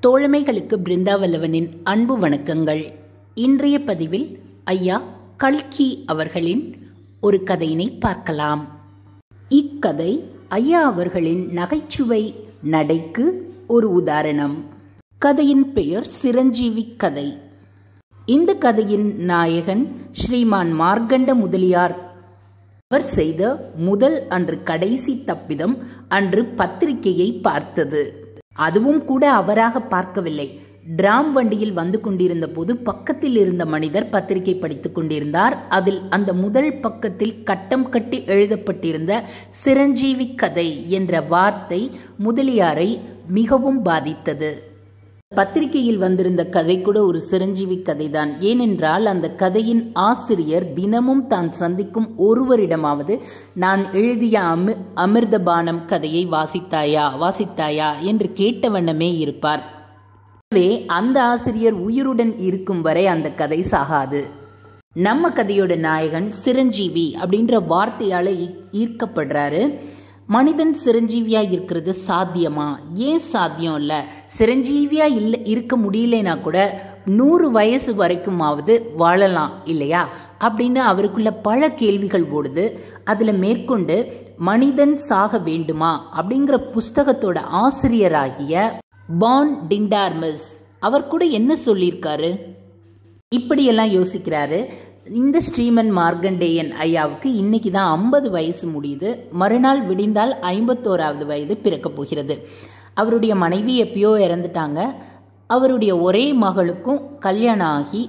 தோழமைகளுக்கு பிருந்தாவல்லவனின் அன்பு வணக்கங்கள் இன்றைய பதிவில் ஐயா கல்கி அவர்களின் ஒரு கதையினை பார்க்கலாம் இக்கதை ஐயா அவர்களின் நகைச்சுவை நடைக்கு ஒரு உதாரணம் கதையின் பெயர் சிரஞ்சீவி கதை இந்த கதையின் நாயகன் ஸ்ரீமான் மார்க்கண்ட முதலியார் அவர் செய்த முதல் அன்று கடைசி தப்பிதம் அன்று பத்திரிகையை பார்த்தது அதுவும் கூட அவராக பார்க்கவில்லை டிராம் வண்டியில் வந்து கொண்டிருந்த போது பக்கத்தில் இருந்த மனிதர் பத்திரிகை படித்துக் கொண்டிருந்தார் அதில் அந்த முதல் பக்கத்தில் கட்டம் கட்டி எழுதப்பட்டிருந்த சிரஞ்சீவி கதை என்ற வார்த்தை முதலியாரை மிகவும் பாதித்தது பத்திரிகையில் வந்திருந்த கதை கூட ஒரு சிரஞ்சீவி கதைதான் ஏனென்றால் அந்த கதையின் ஆசிரியர் தினமும் தான் சந்திக்கும் ஒருவரிடமாவது நான் எழுதிய அமி அமிர்தபானம் கதையை வாசித்தாயா வாசித்தாயா என்று கேட்ட வண்ணமே இருப்பார் எனவே அந்த ஆசிரியர் உயிருடன் இருக்கும் வரை அந்த கதை சாகாது நம்ம கதையோட நாயகன் சிரஞ்சீவி அப்படின்ற வார்த்தையால ஈர்க்கப்படுறாரு மனிதன் சிரஞ்சீவியா இருக்கிறது சாத்தியமா ஏன் சாத்தியம் இல்லை சிரஞ்சீவியா இல்லை இருக்க முடியலனா கூட நூறு வயசு வரைக்குமாவது வாழலாம் இல்லையா அப்படின்னு அவருக்குள்ள பல கேள்விகள் ஓடுது அதில் மேற்கொண்டு மனிதன் சாக வேண்டுமா அப்படிங்கிற புஸ்தகத்தோட ஆசிரியராகிய பான் டிண்டார்மஸ் அவர் கூட என்ன சொல்லியிருக்காரு இப்படியெல்லாம் யோசிக்கிறாரு இந்த ஸ்ரீமன் மார்கண்டேயன் ஐயாவுக்கு இன்னைக்கு தான் ஐம்பது வயசு முடியுது மறுநாள் விடிந்தால் ஐம்பத்தோராவது வயது பிறக்கப் போகிறது அவருடைய மனைவி எப்பயோ இறந்துட்டாங்க அவருடைய ஒரே மகளுக்கும் கல்யாணம் ஆகி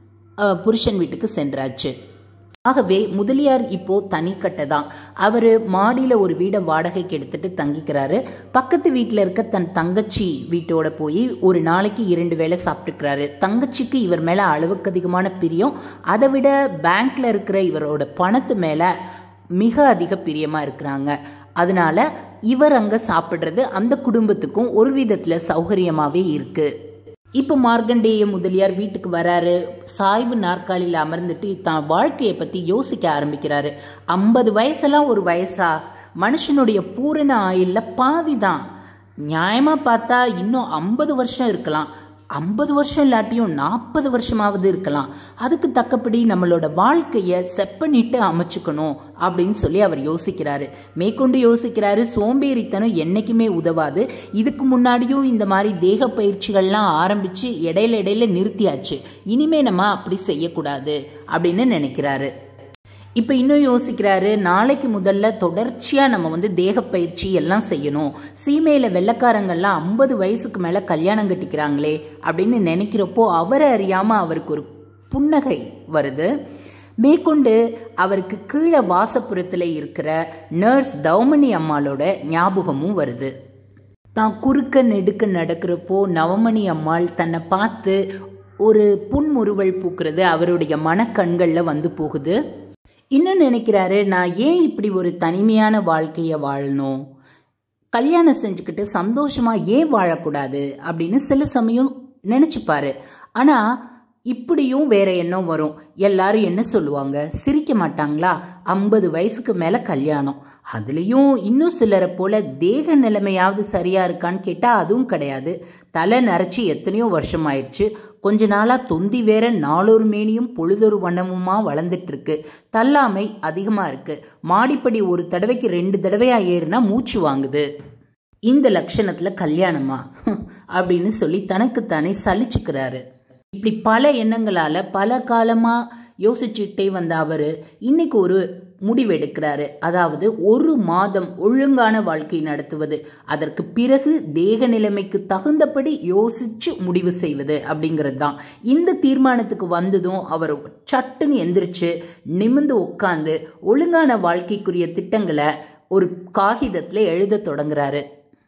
புருஷன் வீட்டுக்கு சென்றாச்சு ஆகவே முதலியார் இப்போ தனிக்கட்டை தான் அவர் மாடியில் ஒரு வீடை வாடகைக்கு எடுத்துட்டு தங்கிக்கிறாரு பக்கத்து வீட்டில் இருக்க தன் தங்கச்சி வீட்டோட போய் ஒரு நாளைக்கு இரண்டு வேளை சாப்பிட்டுக்கிறாரு தங்கச்சிக்கு இவர் மேலே அளவுக்கு அதிகமான பிரியம் அதை விட பேங்க்ல இருக்கிற இவரோட பணத்து மேலே மிக அதிக பிரியமாக இருக்கிறாங்க அதனால இவர் அங்கே சாப்பிட்றது அந்த குடும்பத்துக்கும் ஒரு விதத்தில் சௌகரியமாகவே இருக்குது இப்போ மார்க்கண்டேய முதலியார் வீட்டுக்கு வராரு சாய்வு நாற்காலியில் அமர்ந்துட்டு தான் வாழ்க்கையை பற்றி யோசிக்க ஆரம்பிக்கிறாரு ஐம்பது வயசெல்லாம் ஒரு வயசா மனுஷனுடைய பூரண ஆயுளில் பாதி தான் நியாயமாக பார்த்தா இன்னும் ஐம்பது வருஷம் இருக்கலாம் ஐம்பது வருஷம் இல்லாட்டியும் நாற்பது வருஷமாவது இருக்கலாம் அதுக்கு தக்கபடி நம்மளோட வாழ்க்கையை செப்பனிட்டு அமைச்சுக்கணும் அப்படின்னு சொல்லி அவர் யோசிக்கிறாரு மேற்கொண்டு யோசிக்கிறாரு சோம்பேறித்தனம் என்னைக்குமே உதவாது இதுக்கு முன்னாடியும் இந்த மாதிரி தேக பயிற்சிகள்லாம் ஆரம்பித்து இடையில இடையில நிறுத்தியாச்சு இனிமே நம்ம அப்படி செய்யக்கூடாது அப்படின்னு நினைக்கிறாரு இப்போ இன்னும் யோசிக்கிறாரு நாளைக்கு முதல்ல தொடர்ச்சியாக நம்ம வந்து தேக பயிற்சி எல்லாம் செய்யணும் சீமையில் வெள்ளக்காரங்கள்லாம் ஐம்பது வயசுக்கு மேலே கல்யாணம் கட்டிக்கிறாங்களே அப்படின்னு நினைக்கிறப்போ அவரை அறியாமல் அவருக்கு ஒரு புன்னகை வருது மேற்கொண்டு அவருக்கு கீழே வாசப்புறத்தில் இருக்கிற நர்ஸ் தௌமணி அம்மாளோட ஞாபகமும் வருது தான் குறுக்க நெடுக்க நடக்கிறப்போ நவமணி அம்மாள் தன்னை பார்த்து ஒரு புன்முறுவல் பூக்கிறது அவருடைய மனக்கண்களில் வந்து போகுது இன்னும் நினைக்கிறாரு நான் ஏன் இப்படி ஒரு தனிமையான வாழ்க்கையை வாழணும் கல்யாணம் செஞ்சுக்கிட்டு சந்தோஷமா ஏன் வாழக்கூடாது அப்படின்னு சில சமயம் நினைச்சுப்பாரு ஆனா இப்படியும் வேற எண்ணம் வரும் எல்லாரும் என்ன சொல்லுவாங்க சிரிக்க மாட்டாங்களா ஐம்பது வயசுக்கு மேல கல்யாணம் அதுலேயும் இன்னும் சிலரை போல தேக நிலைமையாவது சரியா இருக்கான்னு கேட்டால் அதுவும் கிடையாது தலை நரைச்சி எத்தனையோ வருஷம் ஆயிடுச்சு கொஞ்ச நாளாக தொந்தி வேற நாளொரு மேனியும் பொழுதொரு வண்ணமுமா வளர்ந்துட்டு இருக்கு தள்ளாமை அதிகமாக இருக்கு மாடிப்படி ஒரு தடவைக்கு ரெண்டு தடவையா ஏறுனா மூச்சு வாங்குது இந்த லட்சணத்தில் கல்யாணமா அப்படின்னு சொல்லி தனக்குத்தானே சலிச்சுக்கிறாரு இப்படி பல எண்ணங்களால் பல காலமாக யோசிச்சுட்டே வந்த அவர் இன்னைக்கு ஒரு முடிவெடுக்கிறாரு அதாவது ஒரு மாதம் ஒழுங்கான வாழ்க்கை நடத்துவது அதற்கு பிறகு தேக நிலைமைக்கு தகுந்தபடி யோசிச்சு முடிவு செய்வது அப்படிங்கிறது தான் இந்த தீர்மானத்துக்கு வந்ததும் அவர் சட்டுன்னு எந்திரிச்சு நிமிந்து உட்காந்து ஒழுங்கான வாழ்க்கைக்குரிய திட்டங்களை ஒரு காகிதத்தில் எழுத தொடங்குறாரு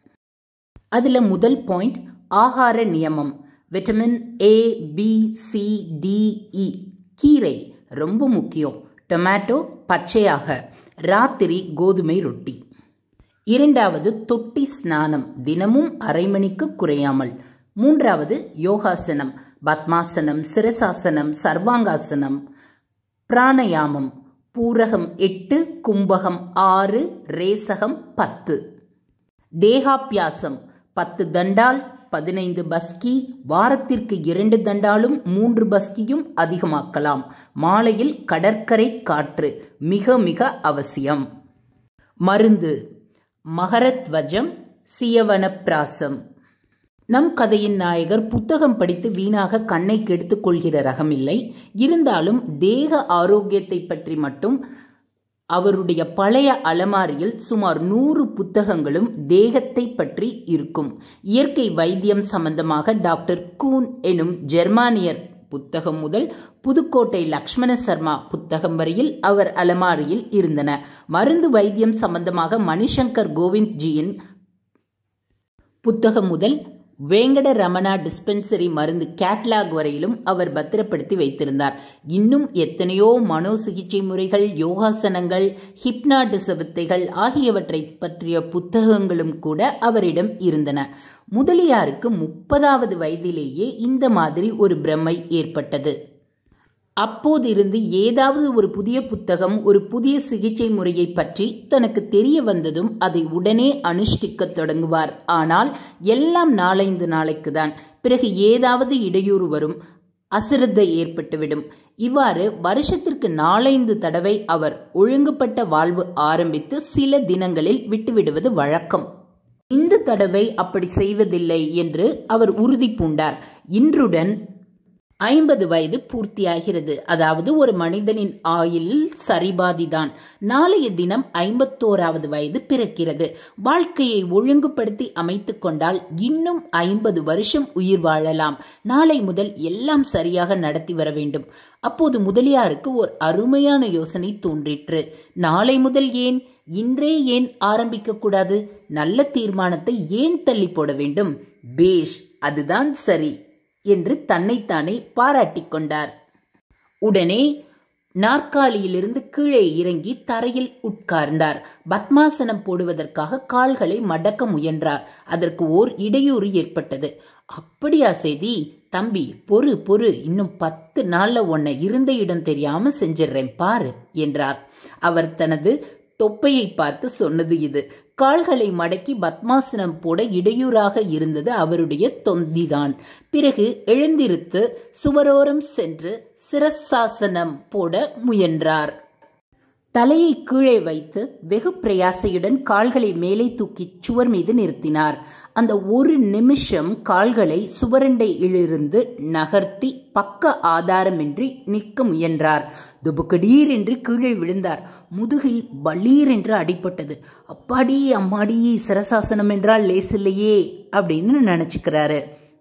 அதில் முதல் பாயிண்ட் ஆகார நியமம் vitamin A B C D E கீரை ரொம்ப முக்கியம் டொமேட்டோ பச்சையாக ராத்திரி கோதுமை ரொட்டி இரண்டாவது தொட்டி ஸ்நானம் தினமும் அரை மணிக்கு குறையாமல் மூன்றாவது யோகாசனம் பத்மாசனம் சிரசாசனம் சர்வாங்காசனம் பிராணயாமம் பூரகம் எட்டு கும்பகம் ஆறு ரேசகம் பத்து தேகாபியாசம் பத்து தண்டால் பதினைந்து பஸ்கி வாரத்திற்கு இரண்டு தண்டாலும் மூன்று பஸ்கியும் அதிகமாக்கலாம் மாலையில் கடற்கரை காற்று மிக மிக அவசியம் மருந்து மகரத்வஜம் சியவனப்பிராசம் நம் கதையின் நாயகர் புத்தகம் படித்து வீணாக கண்ணை கெடுத்துக் கொள்கிற ரகமில்லை இருந்தாலும் தேக ஆரோக்கியத்தை பற்றி மட்டும் அவருடைய பழைய அலமாரியில் சுமார் நூறு புத்தகங்களும் தேகத்தை பற்றி இருக்கும் இயற்கை வைத்தியம் சம்பந்தமாக டாக்டர் கூன் எனும் ஜெர்மானியர் புத்தகம் முதல் புதுக்கோட்டை லக்ஷ்மண சர்மா புத்தகம் வரையில் அவர் அலமாரியில் இருந்தன மருந்து வைத்தியம் சம்பந்தமாக மணிசங்கர் கோவிந்த்ஜியின் புத்தகம் முதல் வேங்கட ரமணா டிஸ்பென்சரி மருந்து கேட்லாக் வரையிலும் அவர் பத்திரப்படுத்தி வைத்திருந்தார் இன்னும் எத்தனையோ மனோ சிகிச்சை முறைகள் யோகாசனங்கள் ஹிப்னாட்டிச வித்தைகள் ஆகியவற்றை பற்றிய புத்தகங்களும் கூட அவரிடம் இருந்தன முதலியாருக்கு முப்பதாவது வயதிலேயே இந்த மாதிரி ஒரு பிரமை ஏற்பட்டது அப்போதிருந்து ஏதாவது ஒரு புதிய புத்தகம் ஒரு புதிய சிகிச்சை முறையை பற்றி தனக்கு தெரிய வந்ததும் அதை உடனே அனுஷ்டிக்கத் தொடங்குவார் ஆனால் எல்லாம் நாலைந்து நாளைக்கு தான் பிறகு ஏதாவது இடையூறு வரும் அசிரத்தை ஏற்பட்டுவிடும் இவ்வாறு வருஷத்திற்கு நாலைந்து தடவை அவர் ஒழுங்குபட்ட வாழ்வு ஆரம்பித்து சில தினங்களில் விட்டுவிடுவது வழக்கம் இந்த தடவை அப்படி செய்வதில்லை என்று அவர் உறுதி பூண்டார் இன்றுடன் ஐம்பது வயது பூர்த்தியாகிறது அதாவது ஒரு மனிதனின் ஆயுளில் சரிபாதிதான் நாளைய தினம் ஐம்பத்தோராவது வயது பிறக்கிறது வாழ்க்கையை ஒழுங்குபடுத்தி அமைத்து கொண்டால் இன்னும் ஐம்பது வருஷம் உயிர் வாழலாம் நாளை முதல் எல்லாம் சரியாக நடத்தி வர வேண்டும் அப்போது முதலியாருக்கு ஒரு அருமையான யோசனை தோன்றிற்று நாளை முதல் ஏன் இன்றே ஏன் ஆரம்பிக்க கூடாது நல்ல தீர்மானத்தை ஏன் தள்ளி போட வேண்டும் பேஷ் அதுதான் சரி என்று தன்னைத்தானே பாராட்டிக் கொண்டார் உடனே நாற்காலியிலிருந்து கீழே இறங்கி தரையில் உட்கார்ந்தார் பத்மாசனம் போடுவதற்காக கால்களை மடக்க முயன்றார் அதற்கு ஓர் இடையூறு ஏற்பட்டது அப்படியா செய்தி தம்பி பொறு பொறு இன்னும் பத்து நாள்ல உன்னை இருந்த இடம் தெரியாம செஞ்சிடுறேன் பாரு என்றார் அவர் தனது தொப்பையை பார்த்து சொன்னது இது கால்களை மடக்கி பத்மாசனம் போட இடையூறாக இருந்தது அவருடைய தொந்திதான் பிறகு எழுந்திருத்து சுவரோரம் சென்று சிரசாசனம் போட முயன்றார் தலையை கீழே வைத்து வெகு பிரயாசையுடன் கால்களை மேலே தூக்கி சுவர் மீது நிறுத்தினார் அந்த ஒரு நிமிஷம் கால்களை சுவரண்டையிலிருந்து நகர்த்தி பக்க ஆதாரமின்றி நிற்க முயன்றார் துபுக்கடீர் என்று கீழே விழுந்தார் முதுகில் பளீர் என்று அடிப்பட்டது அப்பாடி அம்மாடி சிரசாசனம் என்றால் லேசில்லையே அப்படின்னு நினச்சிக்கிறாரு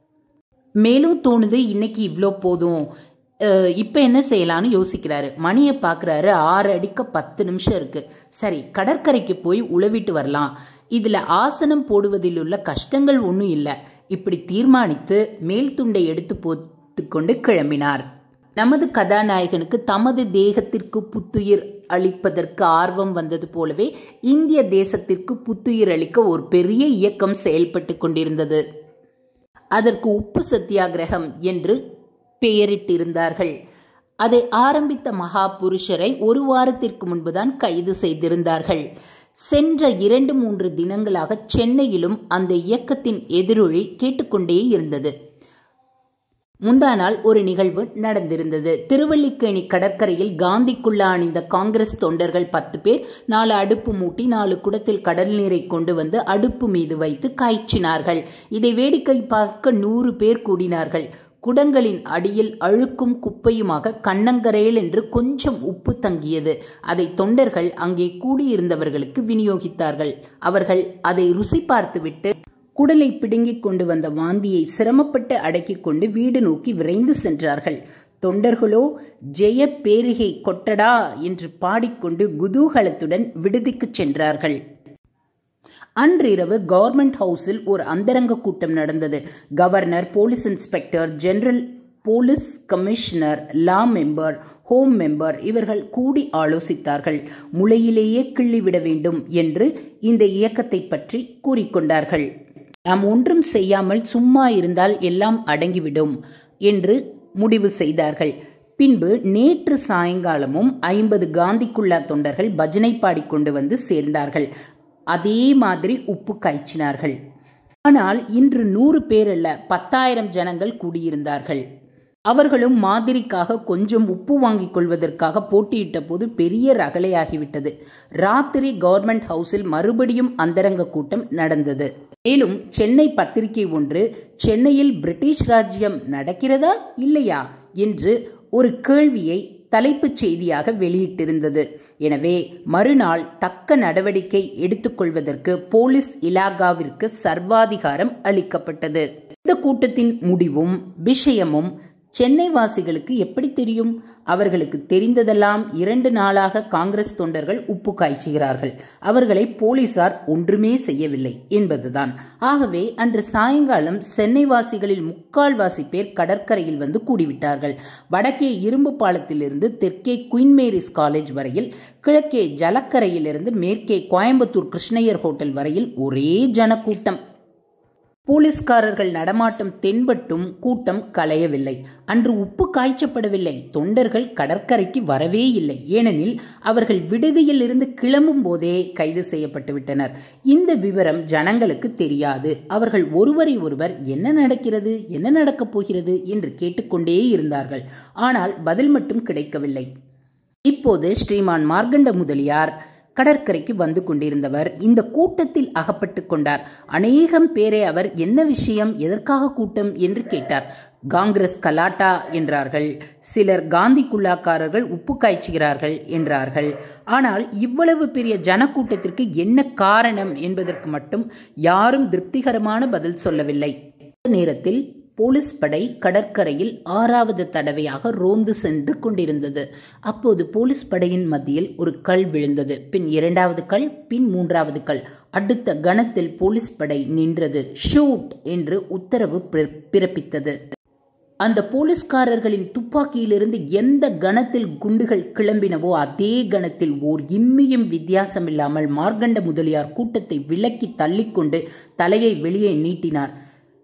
மேலும் தோணுது இன்னைக்கு இவ்வளோ போதும் இப்போ என்ன செய்யலான்னு யோசிக்கிறாரு மணியை பார்க்குறாரு ஆறு அடிக்க பத்து நிமிஷம் இருக்குது சரி கடற்கரைக்கு போய் உழவிட்டு வரலாம் இதில் ஆசனம் போடுவதில் உள்ள கஷ்டங்கள் ஒன்றும் இல்லை இப்படி தீர்மானித்து மேல் துண்டை எடுத்து போட்டுக்கொண்டு கிளம்பினார் நமது கதாநாயகனுக்கு தமது தேகத்திற்கு புத்துயிர் அளிப்பதற்கு ஆர்வம் வந்தது போலவே இந்திய தேசத்திற்கு புத்துயிர் அளிக்க ஒரு பெரிய இயக்கம் செயல்பட்டு கொண்டிருந்தது அதற்கு உப்பு சத்தியாகிரகம் என்று பெயரிட்டிருந்தார்கள் அதை ஆரம்பித்த மகா புருஷரை ஒரு வாரத்திற்கு முன்புதான் கைது செய்திருந்தார்கள் சென்ற இரண்டு மூன்று தினங்களாக சென்னையிலும் அந்த இயக்கத்தின் எதிரொலி கேட்டுக்கொண்டே இருந்தது முந்தா நாள் ஒரு நிகழ்வு நடந்திருந்தது திருவல்லிக்கேணி கடற்கரையில் காந்திக்குள்ள அணிந்த காங்கிரஸ் தொண்டர்கள் பத்து பேர் நாலு அடுப்பு மூட்டி நாலு குடத்தில் கடல் நீரை கொண்டு வந்து அடுப்பு மீது வைத்து காய்ச்சினார்கள் இதை வேடிக்கை பார்க்க நூறு பேர் கூடினார்கள் குடங்களின் அடியில் அழுக்கும் குப்பையுமாக கண்ணங்கரையில் என்று கொஞ்சம் உப்பு தங்கியது அதை தொண்டர்கள் அங்கே கூடியிருந்தவர்களுக்கு விநியோகித்தார்கள் அவர்கள் அதை ருசி பார்த்துவிட்டு குடலை பிடுங்கிக் கொண்டு வந்த வாந்தியை சிரமப்பட்டு அடக்கிக் கொண்டு வீடு நோக்கி விரைந்து சென்றார்கள் தொண்டர்களோ ஜெய பேரிகை கொட்டடா என்று பாடிக்கொண்டு குதூகலத்துடன் விடுதிக்குச் சென்றார்கள் அன்றிரவு கவர்மெண்ட் ஹவுஸில் ஒரு அந்தரங்க கூட்டம் நடந்தது governor police inspector general police commissioner law member home member இவர்கள் கூடி ஆலோசித்தார்கள் முளையிலேயே கிள்ளிவிட வேண்டும் என்று இந்த இயக்கத்தை பற்றி கூறிக்கொண்டார்கள் நாம் ஒன்றும் செய்யாமல் சும்மா இருந்தால் எல்லாம் அடங்கிவிடும் என்று முடிவு செய்தார்கள் பின்பு நேற்று சாயங்காலமும் ஐம்பது காந்திக்குள்ளா தொண்டர்கள் பஜனை பாடிக்கொண்டு வந்து சேர்ந்தார்கள் அதே மாதிரி உப்பு காய்ச்சினார்கள் ஆனால் இன்று நூறு பேர் அல்ல பத்தாயிரம் ஜனங்கள் கூடியிருந்தார்கள் அவர்களும் மாதிரிக்காக கொஞ்சம் உப்பு வாங்கிக் கொள்வதற்காக போட்டியிட்ட போது பெரிய ரகலையாகிவிட்டது ராத்திரி கவர்மெண்ட் ஹவுஸில் மறுபடியும் அந்தரங்க கூட்டம் நடந்தது மேலும் சென்னை பத்திரிகை ஒன்று சென்னையில் பிரிட்டிஷ் ராஜ்யம் நடக்கிறதா இல்லையா என்று ஒரு கேள்வியை தலைப்புச் செய்தியாக வெளியிட்டிருந்தது எனவே மறுநாள் தக்க நடவடிக்கை எடுத்துக்கொள்வதற்கு போலீஸ் இலாகாவிற்கு சர்வாதிகாரம் அளிக்கப்பட்டது இந்த கூட்டத்தின் முடிவும் விஷயமும் சென்னை வாசிகளுக்கு எப்படி தெரியும் அவர்களுக்கு தெரிந்ததெல்லாம் இரண்டு நாளாக காங்கிரஸ் தொண்டர்கள் உப்பு காய்ச்சுகிறார்கள் அவர்களை போலீசார் ஒன்றுமே செய்யவில்லை என்பதுதான் ஆகவே அன்று சாயங்காலம் சென்னை வாசிகளில் முக்கால்வாசி பேர் கடற்கரையில் வந்து கூடிவிட்டார்கள் வடக்கே இரும்பு பாலத்திலிருந்து தெற்கே குயின் மேரிஸ் காலேஜ் வரையில் கிழக்கே ஜலக்கரையிலிருந்து மேற்கே கோயம்புத்தூர் கிருஷ்ணய்யர் ஹோட்டல் வரையில் ஒரே ஜனக்கூட்டம் போலீஸ்காரர்கள் நடமாட்டம் தென்பட்டும் கூட்டம் கலையவில்லை அன்று உப்பு காய்ச்சப்படவில்லை தொண்டர்கள் கடற்கரைக்கு வரவே இல்லை ஏனெனில் அவர்கள் விடுதியில் இருந்து கிளம்பும் போதே கைது செய்யப்பட்டு விட்டனர் இந்த விவரம் ஜனங்களுக்கு தெரியாது அவர்கள் ஒருவரை ஒருவர் என்ன நடக்கிறது என்ன நடக்கப் போகிறது என்று கேட்டுக்கொண்டே இருந்தார்கள் ஆனால் பதில் மட்டும் கிடைக்கவில்லை இப்போது ஸ்ரீமான் மார்கண்ட முதலியார் கடற்கரைக்கு வந்து கொண்டிருந்தவர் இந்த கூட்டத்தில் அகப்பட்டு கொண்டார் அநேகம் பேரை அவர் என்ன விஷயம் எதற்காக கூட்டம் என்று கேட்டார் காங்கிரஸ் கலாட்டா என்றார்கள் சிலர் காந்தி குல்லாக்காரர்கள் உப்பு காய்ச்சுகிறார்கள் என்றார்கள் ஆனால் இவ்வளவு பெரிய ஜனக்கூட்டத்திற்கு என்ன காரணம் என்பதற்கு மட்டும் யாரும் திருப்திகரமான பதில் சொல்லவில்லை நேரத்தில் போலீஸ் படை கடற்கரையில் ஆறாவது தடவையாக ரோந்து சென்று கொண்டிருந்தது அப்போது போலீஸ் படையின் மத்தியில் ஒரு கல் விழுந்தது பின் இரண்டாவது கல் பின் மூன்றாவது கல் அடுத்த கணத்தில் போலீஸ் படை நின்றது ஷூட் என்று உத்தரவு பிறப்பித்தது அந்த போலீஸ்காரர்களின் துப்பாக்கியிலிருந்து எந்த கணத்தில் குண்டுகள் கிளம்பினவோ அதே கணத்தில் ஓர் இம்மியும் வித்தியாசமில்லாமல் மார்கண்ட முதலியார் கூட்டத்தை விலக்கி தள்ளிக்கொண்டு தலையை வெளியே நீட்டினார்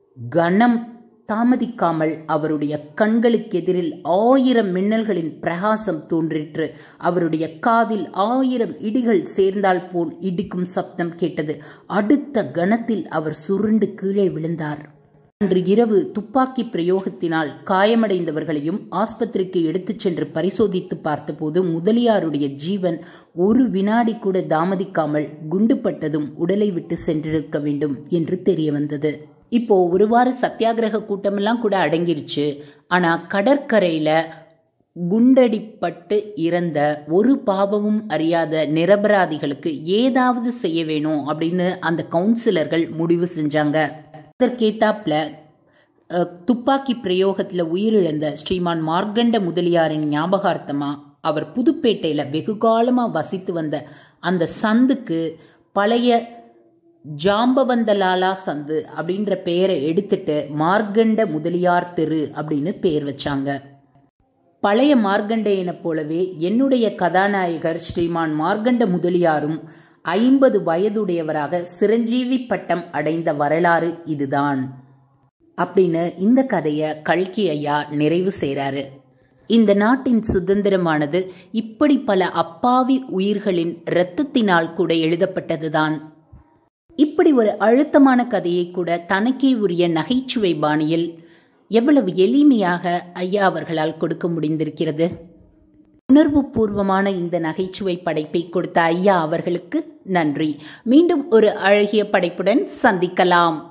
கணம் தாமதிக்காமல் அவருடைய கண்களுக்கு எதிரில் ஆயிரம் மின்னல்களின் பிரகாசம் தோன்றிற்று அவருடைய காதில் ஆயிரம் இடிகள் சேர்ந்தால் போல் இடிக்கும் சப்தம் கேட்டது அடுத்த கணத்தில் அவர் சுருண்டு கீழே விழுந்தார் அன்று இரவு துப்பாக்கி பிரயோகத்தினால் காயமடைந்தவர்களையும் ஆஸ்பத்திரிக்கு எடுத்துச் சென்று பரிசோதித்து பார்த்தபோது முதலியாருடைய ஜீவன் ஒரு வினாடி கூட தாமதிக்காமல் குண்டுபட்டதும் உடலை விட்டு சென்றிருக்க வேண்டும் என்று தெரிய வந்தது இப்போ ஒரு வார சத்தியாகிரக கூட்டமெல்லாம் கூட அடங்கிருச்சு ஆனால் கடற்கரையில் குண்டடிப்பட்டு இறந்த ஒரு பாவமும் அறியாத நிரபராதிகளுக்கு ஏதாவது செய்ய வேணும் அப்படின்னு அந்த கவுன்சிலர்கள் முடிவு செஞ்சாங்க அதற்கேத்தாப்புல துப்பாக்கி பிரயோகத்தில் உயிரிழந்த ஸ்ரீமான் மார்கண்ட முதலியாரின் ஞாபகார்த்தமாக அவர் புதுப்பேட்டையில் வெகு காலமாக வசித்து வந்த அந்த சந்துக்கு பழைய ஜாம்பவந்தலாலா சந்து அப்படின்ற பெயரை எடுத்துட்டு மார்கண்ட முதலியார் தெரு அப்படின்னு பெயர் வச்சாங்க பழைய மார்கண்டேயனை போலவே என்னுடைய கதாநாயகர் ஸ்ரீமான் மார்கண்ட முதலியாரும் ஐம்பது வயதுடையவராக சிரஞ்சீவி பட்டம் அடைந்த வரலாறு இதுதான் அப்படின்னு இந்த கதையை கல்கி ஐயா நிறைவு செய்கிறாரு இந்த நாட்டின் சுதந்திரமானது இப்படி பல அப்பாவி உயிர்களின் இரத்தத்தினால் கூட எழுதப்பட்டதுதான் இப்படி ஒரு அழுத்தமான கதையை கூட தனக்கே உரிய நகைச்சுவை பாணியில் எவ்வளவு எளிமையாக ஐயா அவர்களால் கொடுக்க முடிந்திருக்கிறது உணர்வு பூர்வமான இந்த நகைச்சுவை படைப்பை கொடுத்த ஐயா அவர்களுக்கு நன்றி மீண்டும் ஒரு அழகிய படைப்புடன் சந்திக்கலாம்